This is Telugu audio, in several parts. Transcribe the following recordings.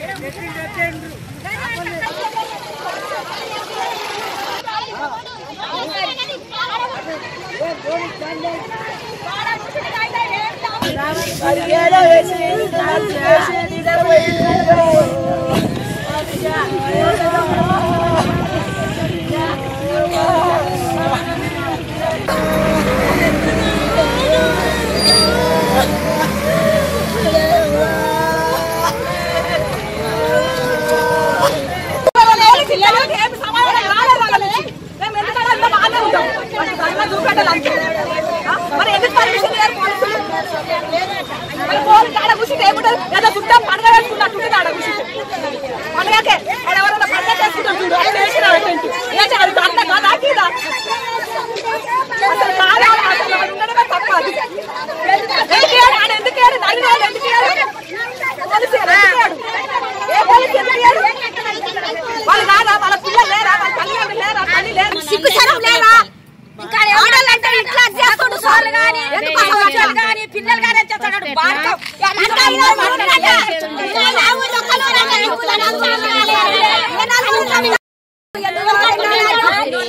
పిల్లలకి ఏమి సమాధానం రాలేదు వాళ్ళ నుంచి. మేము ఎందుకలా ఇంత బాగానే ఉంటాం. మరి ధర్నా చూపెట్టాలి అంతే. ఆ? మరి ఎందుకు పర్మిషన్ ఇయ్యరు పోలీసులు? మరి పోలీసు ఆడ కూర్చుంటే ఏముంటది? ఏదో గుడ్డ పండగ వేసుకున్నట్టుంటుంది ఆడ కూర్చుంటే. పండగకే. ఆడ ఎవరైనా పండగ చేసుకుంటారు చూడు. ఆయన వేసినారు టెంట్. ఏంటి అది పండగ కాదా? ఇదా? అసలు కాదా? అసలు అది ఉండడమే తప్ప అది. ఎందుకు ఇయ్యరు? ఆడ ఎందుకు ఇయ్యరు? నన్ను వాళ్ళు ఎందుకు ఇయ్యరు? పోలీసు ఎందుకు ఇయ్యరు? ఏ పోలీసు ఎందుకు ఇయ్యరు? వాళ్ళు కాదా వాళ్ళ పిల్లలు లేరా వాళ్ళ తల్లిదండ్రులు లేరా తల్లి లేదు సిగ్గు శరం లేదా ఇంకా ఆడోళ్ళంటే ఇట్లా చేస్తుండు సార్లు గాని పిల్లలు గాని పిల్లలు గాని చేస్తాడు బాడకం ఎంత ఇలా మాట్లాడాలి? ఇలా నా ఊళ్ళో ఒక్కళ్ళు ఉన్నారు, నా ఊళ్ళో నలుగురు ఉన్నారు. ఏ నలుగురు ఉన్నారు? ఎందుకు మాట్లాడాలి?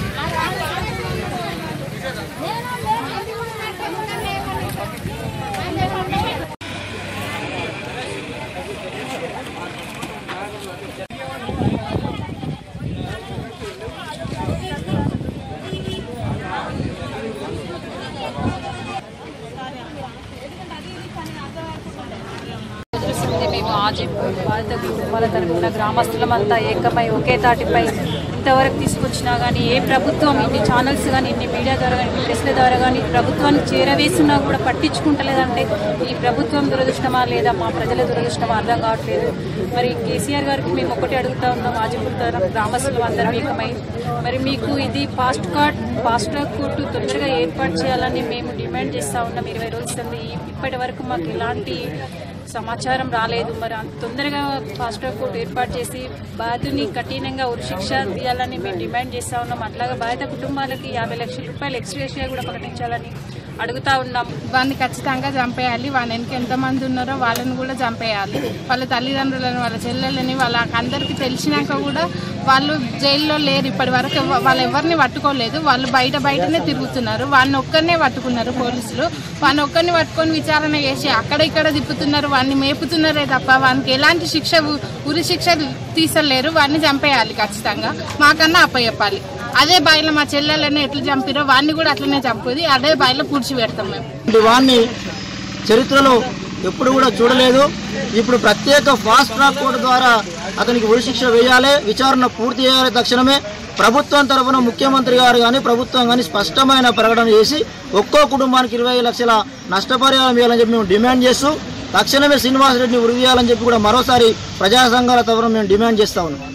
చూసింది మేము ఆజిపూర్ బాధిత కుటుంబాల తరఫున గ్రామస్తులమంతా ఏకమై ఒకే తాటిపై ఇంతవరకు తీసుకొచ్చినా కానీ ఏ ప్రభుత్వం ఇన్ని ఛానల్స్ కానీ ఇన్ని మీడియా ద్వారా కానీ ప్రెస్ల ద్వారా కానీ ప్రభుత్వానికి చేరవేస్తున్నా కూడా పట్టించుకుంటలేదంటే ఈ ప్రభుత్వం దురదృష్టమా లేదా మా ప్రజల దురదృష్టమా అర్థం కావట్లేదు మరి కేసీఆర్ గారికి మేము ఒకటి అడుగుతా ఉన్నాం ఆజిపూర్ తరఫు గ్రామస్తులు అందరం ఏకమై మరి మీకు ఇది fast card fast track court తొందరగా ఏర్పాటు చేయాలని మేము డిమాండ్ చేస్తా ఉన్నాం ఇరవై రోజుల సంది ఇప్పటి వరకు మాకు ఎలాంటి సమాచారం రాలేదు మరి అంత తొందరగా ఫాస్ట్ ట్రాక్ కోర్టు ఏర్పాటు చేసి బాధితుని కఠినంగా ఉరిశిక్ష తీయాలని మేము డిమాండ్ చేస్తా ఉన్నాం అట్లాగే బాధిత కుటుంబాలకి యాభై లక్షల రూపాయలు ఎక్స్గ్రేషియా కూడా ప్రకటించాలని అడుగుతా ఉన్నాం వాడిని ఖచ్చితంగా చంపేయాలి వాళ్ళ వెనక ఎంతమంది ఉన్నారో వాళ్ళని కూడా చంపేయాలి వాళ్ళ తల్లిదండ్రులను వాళ్ళ చెల్లెళ్ళని వాళ్ళ అందరికీ తెలిసినాక కూడా వాళ్ళు జైల్లో లేరు ఇప్పటి వరకు ఎవ- వాళ్ళు ఎవరిని పట్టుకోలేదు వాళ్ళు బయట బయటనే తిరుగుతున్నారు వాడిని ఒక్కరినే పట్టుకున్నారు పోలీసులు వాడిని ఒక్కరిని పట్టుకొని విచారణ చేసి అక్కడ ఇక్కడ తిప్పుతున్నారు వాడిని మేపుతున్నారే తప్ప వానికి ఎలాంటి శిక్ష ఉ- ఉరి శిక్ష తీసలేరు వాడిని చంపేయాలి ఖచ్చితంగా మాకన్నా అప్పచెప్పాలి అదే బాయిలో మా చెల్లెళ్ళని ఎట్లా చంపిరో వాడిని కూడా అట్లనే చంపుది అదే బాయిలో పూడ్చి పెడతాం మేము ఇలాంటి వాడిని చరిత్రలో ఎప్పుడు కూడా చూడలేదు ఇప్పుడు ప్రత్యేక ఫాస్ట్ ట్రాక్ కోర్టు ద్వారా అతనికి ఉరిశిక్ష వేయాలి విచారణ పూర్తి చేయాలి తక్షణమే ప్రభుత్వం తరఫున ముఖ్యమంత్రి గారు కానీ ప్రభుత్వం కానీ స్పష్టమైన ప్రకటన చేసి ఒక్కో కుటుంబానికి ఇరవై లక్షల నష్టపరిహారం ఇవ్వాలని చెప్పి మేము డిమాండ్ చేస్తూ తక్షణమే శ్రీనివాసరెడ్డిని ఉరి తీయాలని చెప్పి కూడా మరోసారి ప్రజా సంఘాల తరఫున మేము డిమాండ్ చేస్తా ఉన్నాం